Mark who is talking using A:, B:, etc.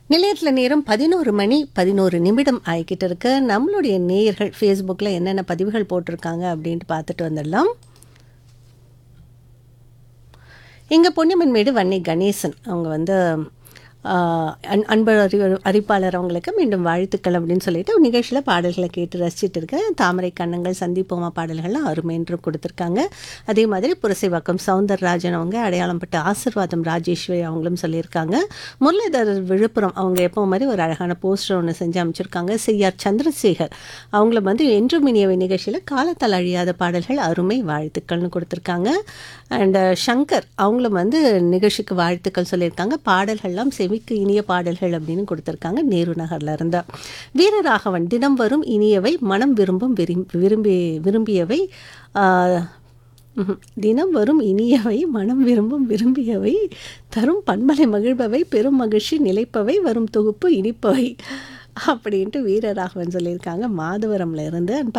A: நிலையத்தில் நேரம் பதினோரு மணி பதினோரு நிமிடம் ஆகிக்கிட்டு இருக்கு நம்மளுடைய நேயர்கள் ஃபேஸ்புக்கில் என்னென்ன பதிவுகள் போட்டிருக்காங்க அப்படின்ட்டு பார்த்துட்டு வந்துடலாம் இங்கே பொன்னியம்மன்மேடு வன்னி கணேசன் அவங்க வந்து ஆஹ், அன் அன்பு அறி அறிப்பாளர் அவங்களுக்கு மீண்டும் வாழ்த்துக்கள் அப்படின்னு சொல்லிட்டு நிகழ்ச்சியில் பாடல்களை கேட்டு ரசிச்சிட்டு இருக்கேன் தாமரை கண்ணங்கள் சந்திப்போமா பாடல்கள்லாம் அருமை என்று கொடுத்துருக்காங்க அதே மாதிரி புரசைவாக்கம் சவுந்தரராஜன் அவங்க அடையாளம் பட்ட ஆசிர்வாதம் ராஜேஸ்வரி அவங்களும் சொல்லியிருக்காங்க முரளிதரர் விழுப்புரம் அவங்க எப்போ மாதிரி ஒரு அழகான போஸ்டர் ஒன்று செஞ்சு அமைச்சிருக்காங்க செய்யார் சந்திரசேகர் அவங்களும் வந்து என்றும் இனியவை நிகழ்ச்சியில் காலத்தால் அழியாத பாடல்கள் அருமை வாழ்த்துக்கள்னு கொடுத்துருக்காங்க அண்ட் சங்கர் அவங்களும் வந்து நிகழ்ச்சிக்கு வாழ்த்துக்கள் சொல்லியிருக்காங்க பாடல்கள்லாம் செவிக்கு இனிய பாடல்கள் அப்படின்னு கொடுத்துருக்காங்க நேரு நகர்ல இருந்து வீரராகவன் தினம் வரும் இனியவை மனம் விரும்பும் விரும்பி விரும்பி விரும்பியவை ஆஹ், ம்ஹும். தினம் வரும் இனியவை மனம் விரும்பும் விரும்பியவை தரும் பண்பலை மகிழ்பவை பெரும் மகிழ்ச்சி நிலைப்பவை வரும் தொகுப்பு இனிப்பவை அப்படின்ட்டு வீரராகவன் சொல்லியிருக்காங்க மாதவரம்ல இருந்து